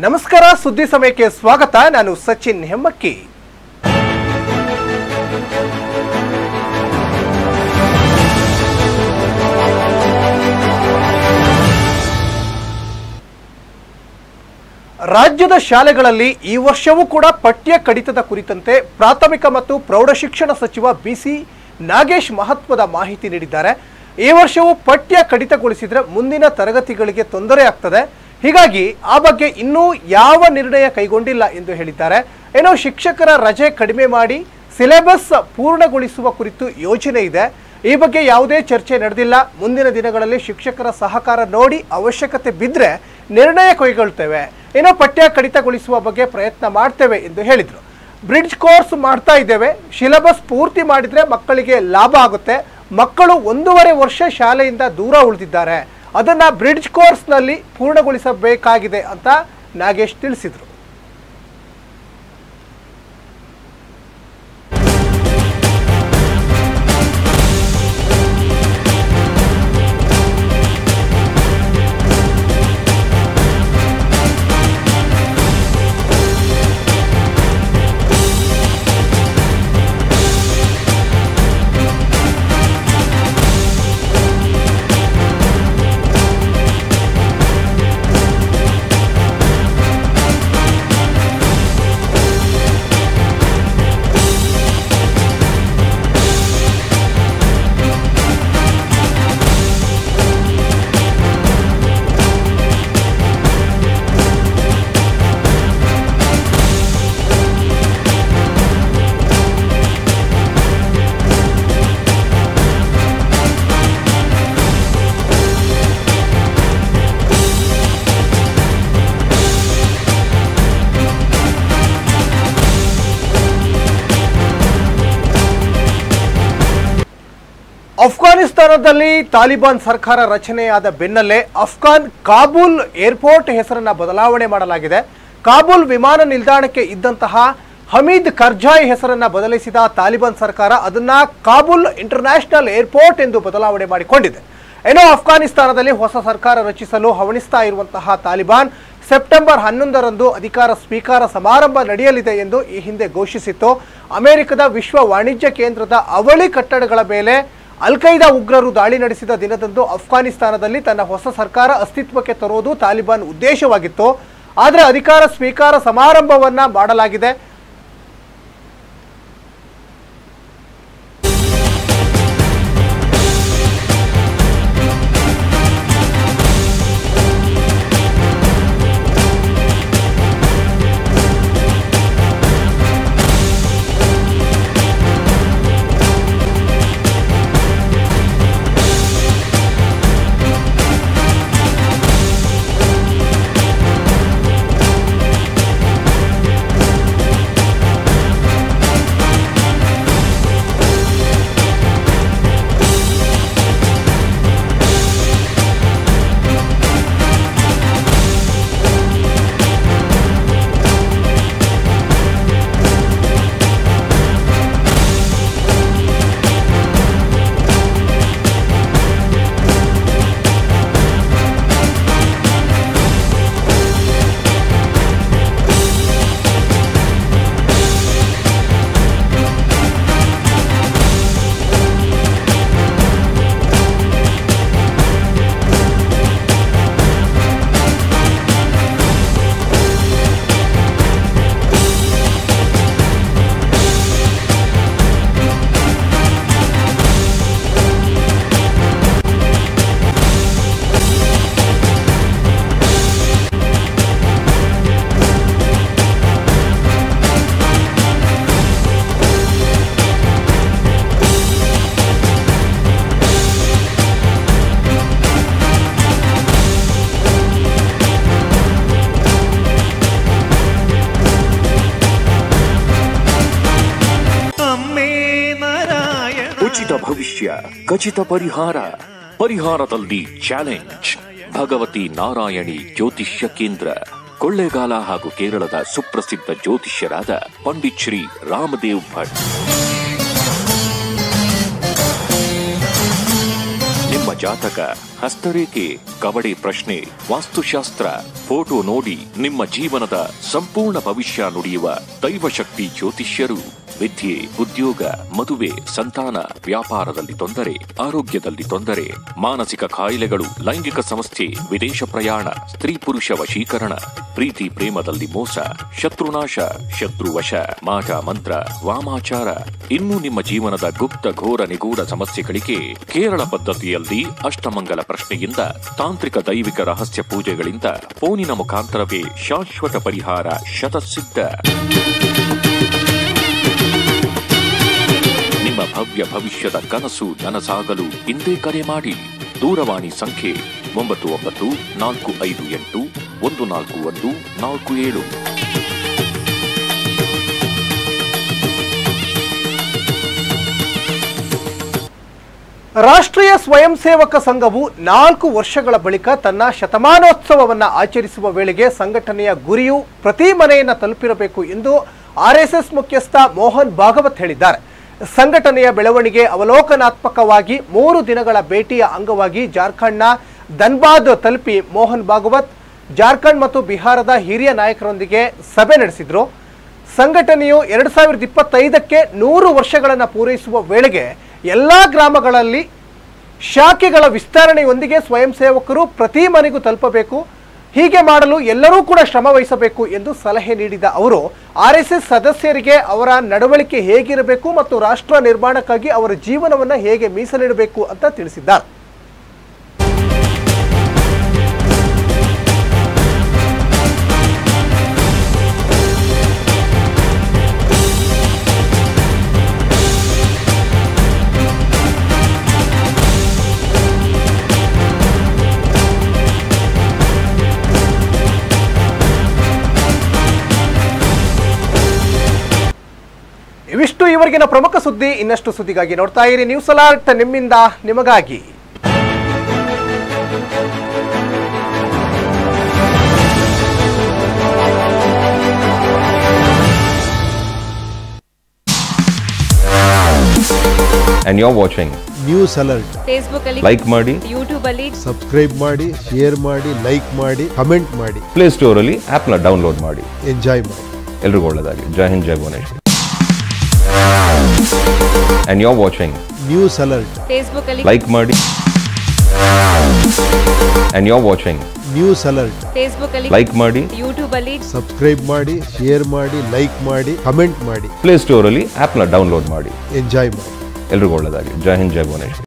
ನಮಸ್ಕಾರ ಸುದ್ದಿ ಸಮಯಕ್ಕೆ ಸ್ವಾಗತ ನಾನು ಸಚಿನ್ ಹೆಮ್ಮಕ್ಕಿ ರಾಜ್ಯದ ಶಾಲೆಗಳಲ್ಲಿ ಈ ವರ್ಷವೂ ಕೂಡ ಪಠ್ಯ ಕಡಿತದ ಕುರಿತಂತೆ ಪ್ರಾಥಮಿಕ ಮತ್ತು ಪ್ರೌಢಶಿಕ್ಷಣ ಸಚಿವ ಬಿಸಿ ನಾಗೇಶ್ ಮಹತ್ವದ ಮಾಹಿತಿ ನೀಡಿದ್ದಾರೆ ಈ ವರ್ಷವೂ ಪಠ್ಯ ಕಡಿತಗೊಳಿಸಿದ್ರೆ ಮುಂದಿನ ತರಗತಿಗಳಿಗೆ ತೊಂದರೆ ಆಗ್ತದೆ ಹೀಗಾಗಿ ಆ ಬಗ್ಗೆ ಇನ್ನೂ ಯಾವ ನಿರ್ಣಯ ಕೈಗೊಂಡಿಲ್ಲ ಎಂದು ಹೇಳಿದ್ದಾರೆ ಏನೋ ಶಿಕ್ಷಕರ ರಜೆ ಕಡಿಮೆ ಮಾಡಿ ಸಿಲೆಬಸ್ ಪೂರ್ಣಗೊಳಿಸುವ ಕುರಿತು ಯೋಜನೆ ಇದೆ ಈ ಬಗ್ಗೆ ಯಾವುದೇ ಚರ್ಚೆ ನಡೆದಿಲ್ಲ ಮುಂದಿನ ದಿನಗಳಲ್ಲಿ ಶಿಕ್ಷಕರ ಸಹಕಾರ ನೋಡಿ ಅವಶ್ಯಕತೆ ಬಿದ್ದರೆ ನಿರ್ಣಯ ಕೈಗೊಳ್ತೇವೆ ಏನೋ ಪಠ್ಯ ಕಡಿತಗೊಳಿಸುವ ಬಗ್ಗೆ ಪ್ರಯತ್ನ ಮಾಡ್ತೇವೆ ಎಂದು ಹೇಳಿದರು ಬ್ರಿಡ್ಜ್ ಕೋರ್ಸ್ ಮಾಡ್ತಾ ಇದ್ದೇವೆ ಸಿಲೆಬಸ್ ಪೂರ್ತಿ ಮಾಡಿದರೆ ಮಕ್ಕಳಿಗೆ ಲಾಭ ಆಗುತ್ತೆ ಮಕ್ಕಳು ಒಂದೂವರೆ ವರ್ಷ ಶಾಲೆಯಿಂದ ದೂರ ಉಳಿದಿದ್ದಾರೆ ಅದನ್ನು ಬ್ರಿಡ್ಜ್ ಕೋರ್ಸ್ನಲ್ಲಿ ಪೂರ್ಣಗೊಳಿಸಬೇಕಾಗಿದೆ ಅಂತ ನಾಗೇಶ್ ತಿಳಿಸಿದರು ಅಫ್ಘಾನಿಸ್ತಾನದಲ್ಲಿ ತಾಲಿಬಾನ್ ಸರ್ಕಾರ ರಚನೆಯಾದ ಬೆನ್ನಲ್ಲೇ ಅಫ್ಘಾನ್ ಕಾಬೂಲ್ ಏರ್ಪೋರ್ಟ್ ಹೆಸರನ್ನ ಬದಲಾವಣೆ ಮಾಡಲಾಗಿದೆ ಕಾಬೂಲ್ ವಿಮಾನ ನಿಲ್ದಾಣಕ್ಕೆ ಇದ್ದಂತಹ ಹಮೀದ್ ಕರ್ಜಾಯ್ ಹೆಸರನ್ನ ಬದಲಿಸಿದ ತಾಲಿಬಾನ್ ಸರ್ಕಾರ ಅದನ್ನ ಕಾಬೂಲ್ ಇಂಟರ್ನ್ಯಾಷನಲ್ ಏರ್ಪೋರ್ಟ್ ಎಂದು ಬದಲಾವಣೆ ಮಾಡಿಕೊಂಡಿದೆ ಏನೋ ಅಫ್ಘಾನಿಸ್ತಾನದಲ್ಲಿ ಹೊಸ ಸರ್ಕಾರ ರಚಿಸಲು ಹವಣಿಸ್ತಾ ಇರುವಂತಹ ತಾಲಿಬಾನ್ ಸೆಪ್ಟೆಂಬರ್ ಹನ್ನೊಂದರಂದು ಅಧಿಕಾರ ಸ್ವೀಕಾರ ಸಮಾರಂಭ ನಡೆಯಲಿದೆ ಎಂದು ಈ ಹಿಂದೆ ಘೋಷಿಸಿತ್ತು ಅಮೆರಿಕದ ವಿಶ್ವ ವಾಣಿಜ್ಯ ಕೇಂದ್ರದ ಅವಳಿ ಕಟ್ಟಡಗಳ ಮೇಲೆ ಅಲ್ ಖೈದಾ ಉಗ್ರರು ದಾಳಿ ನಡೆಸಿದ ದಿನದಂದು ಅಫ್ಘಾನಿಸ್ತಾನದಲ್ಲಿ ತನ್ನ ಹೊಸ ಸರ್ಕಾರ ಅಸ್ತಿತ್ವಕ್ಕೆ ತರುವುದು ತಾಲಿಬಾನ್ ಉದ್ದೇಶವಾಗಿತ್ತು ಆದರೆ ಅಧಿಕಾರ ಸ್ವೀಕಾರ ಸಮಾರಂಭವನ್ನ ಮಾಡಲಾಗಿದೆ ಉಚಿತ ಭವಿಷ್ಯ ಖಚಿತ ಪರಿಹಾರ ಪರಿಹಾರದಲ್ಲಿ ಚಾಲೆಂಜ್ ಭಗವತಿ ನಾರಾಯಣಿ ಜ್ಯೋತಿಷ್ಯ ಕೇಂದ್ರ ಕೊಳ್ಳೇಗಾಲ ಹಾಗೂ ಕೇರಳದ ಸುಪ್ರಸಿದ್ಧ ಜ್ಯೋತಿಷ್ಯರಾದ ಪಂಡಿತ್ ಶ್ರೀ ರಾಮದೇವ್ ಭಟ್ ನಿಮ್ಮ ಜಾತಕ ಹಸ್ತರೇಖೆ ಕಬಡ್ಡಿ ಪ್ರಶ್ನೆ ವಾಸ್ತುಶಾಸ್ತ್ರ ಫೋಟೋ ನೋಡಿ ನಿಮ್ಮ ಜೀವನದ ಸಂಪೂರ್ಣ ಭವಿಷ್ಯ ನುಡಿಯುವ ದೈವಶಕ್ತಿ ಜ್ಯೋತಿಷ್ಯರು ವಿದ್ಯೆ ಉದ್ಯೋಗ ಮದುವೆ ಸಂತಾನ ವ್ಯಾಪಾರದಲ್ಲಿ ತೊಂದರೆ ಆರೋಗ್ಯದಲ್ಲಿ ತೊಂದರೆ ಮಾನಸಿಕ ಕಾಯಿಲೆಗಳು ಲೈಂಗಿಕ ಸಮಸ್ಯೆ ವಿದೇಶ ಪ್ರಯಾಣ ಸ್ತ್ರೀ ಪುರುಷ ವಶೀಕರಣ ಪ್ರೀತಿ ಪ್ರೇಮದಲ್ಲಿ ಮೋಸ ಶತ್ರುನಾಶ ಶತ್ರುವಶ ಮಾಟ ಮಂತ್ರ ವಾಮಾಚಾರ ಇನ್ನು ನಿಮ್ಮ ಜೀವನದ ಗುಪ್ತ ಘೋರ ನಿಗೂಢ ಸಮಸ್ಯೆಗಳಿಗೆ ಕೇರಳ ಪದ್ಧತಿಯಲ್ಲಿ ಅಷ್ಟಮಂಗಲ ಪ್ರಶ್ನೆಯಿಂದ ತಾಂತ್ರಿಕ ದೈವಿಕ ರಹಸ್ಯ ಪೂಜೆಗಳಿಂದ ಫೋನಿನ ಮುಖಾಂತರವೇ ಶಾಶ್ವತ ಪರಿಹಾರ ಶತಸಿದ್ಧ ನಿಮ್ಮ ಭವ್ಯ ಭವಿಷ್ಯದ ಕನಸು ನನಸಾಗಲು ಇಂದೇ ಕರೆ ಮಾಡಿ ದೂರವಾಣಿ ಸಂಖ್ಯೆ ಒಂಬತ್ತು ಒಂಬತ್ತು ನಾಲ್ಕು ಐದು ಎಂಟು ಒಂದು ನಾಲ್ಕು ಒಂದು ನಾಲ್ಕು ಏಳು ರಾಷ್ಟ್ರೀಯ ಸ್ವಯಂ ಸೇವಕ ಸಂಘವು ನಾಲ್ಕು ವರ್ಷಗಳ ಬಳಿಕ ತನ್ನ ಶತಮಾನೋತ್ಸವವನ್ನು ಆಚರಿಸುವ ವೇಳೆಗೆ ಸಂಘಟನೆಯ ಗುರಿಯು ಪ್ರತಿ ಮನೆಯನ್ನು ತಲುಪಿರಬೇಕು ಎಂದು ಆರ್ಎಸ್ಎಸ್ ಮುಖ್ಯಸ್ಥ ಮೋಹನ್ ಭಾಗವತ್ ಹೇಳಿದ್ದಾರೆ ಸಂಘಟನೆಯ ಬೆಳವಣಿಗೆ ಅವಲೋಕನಾತ್ಮಕವಾಗಿ ಮೂರು ದಿನಗಳ ಭೇಟಿಯ ಅಂಗವಾಗಿ ಜಾರ್ಖಂಡ್ನ ಧನ್ಬಾದ್ ತಲುಪಿ ಮೋಹನ್ ಭಾಗವತ್ ಜಾರ್ಖಂಡ್ ಮತ್ತು ಬಿಹಾರದ ಹಿರಿಯ ನಾಯಕರೊಂದಿಗೆ ಸಭೆ ನಡೆಸಿದ್ರು ಸಂಘಟನೆಯು ಎರಡು ಸಾವಿರದ ಇಪ್ಪತ್ತೈದಕ್ಕೆ ನೂರು ವರ್ಷಗಳನ್ನು ಪೂರೈಸುವ ವೇಳೆಗೆ ಎಲ್ಲ ಗ್ರಾಮಗಳಲ್ಲಿ ಶಾಖೆಗಳ ವಿಸ್ತರಣೆಯೊಂದಿಗೆ ಸ್ವಯಂ ಸೇವಕರು ಪ್ರತಿ ಮನೆಗೂ ತಲುಪಬೇಕು ಹೀಗೆ ಮಾಡಲು ಎಲ್ಲರೂ ಕೂಡ ಶ್ರಮ ವಹಿಸಬೇಕು ಎಂದು ಸಲಹೆ ನೀಡಿದ ಅವರು ಆರ್ಎಸ್ಎಸ್ ಸದಸ್ಯರಿಗೆ ಅವರ ನಡವಳಿಕೆ ಹೇಗಿರಬೇಕು ಮತ್ತು ರಾಷ್ಟ್ರ ನಿರ್ಮಾಣಕ್ಕಾಗಿ ಅವರ ಜೀವನವನ್ನು ಹೇಗೆ ಮೀಸಲಿಡಬೇಕು ಅಂತ ತಿಳಿಸಿದ್ದಾರೆ ಇವಿಷ್ಟು ಇವರಿಗಿನ ಪ್ರಮುಖ ಸುದ್ದಿ ಇನ್ನಷ್ಟು ಸುದ್ದಿಗಾಗಿ ನೋಡ್ತಾ ಇರಿ ನ್ಯೂಸ್ ಅಲರ್ಟ್ ನಿಮ್ಮಿಂದ ನಿಮಗಾಗಿ and you're watching. News alert Facebook ಅಲ್ಲಿ Like ಮಾಡಿ ಯೂಟ್ಯೂಬ್ ಅಲ್ಲಿ ಸಬ್ಸ್ಕ್ರೈಬ್ ಮಾಡಿ ಶೇರ್ ಮಾಡಿ ಲೈಕ್ ಮಾಡಿ ಕಮೆಂಟ್ ಮಾಡಿ ಪ್ಲೇಸ್ಟೋರಲ್ಲಿ ಆ್ಯಪ್ನ ಡೌನ್ಲೋಡ್ ಮಾಡಿ ಎಂಜಾಯ್ ಮಾಡಿ ಎಲ್ರಿಗೂ ಒಳ್ಳೆಯದಾಗಿ Jai Hind Jai Bhuvaneshwar and you're watching news alert Facebook ಅಲ್ಲಿ ಲೈಕ್ ಮಾಡಿ and you're watching news alert Facebook ಅಲ್ಲಿ ಲೈಕ್ ಮಾಡಿ ಯೂಟ್ಯೂಬ್ ಅಲ್ಲಿ ಸಬ್ಸ್ಕ್ರೈಬ್ ಮಾಡಿ ಶೇರ್ ಮಾಡಿ ಲೈಕ್ ಮಾಡಿ ಕಮೆಂಟ್ ಮಾಡಿ ಪ್ಲೇಸ್ಟೋರಲ್ಲಿ ಆ್ಯಪ್ನ ಡೌನ್ಲೋಡ್ ಮಾಡಿ ಎಂಜಾಯ್ ಮಾಡಿ ಎಲ್ರಿಗೂ ಒಳ್ಳೆಯದಾಗಿ ಜೈ ಹಿಂದ್ ಜೈ ಭುವನೇಶ್ವರ್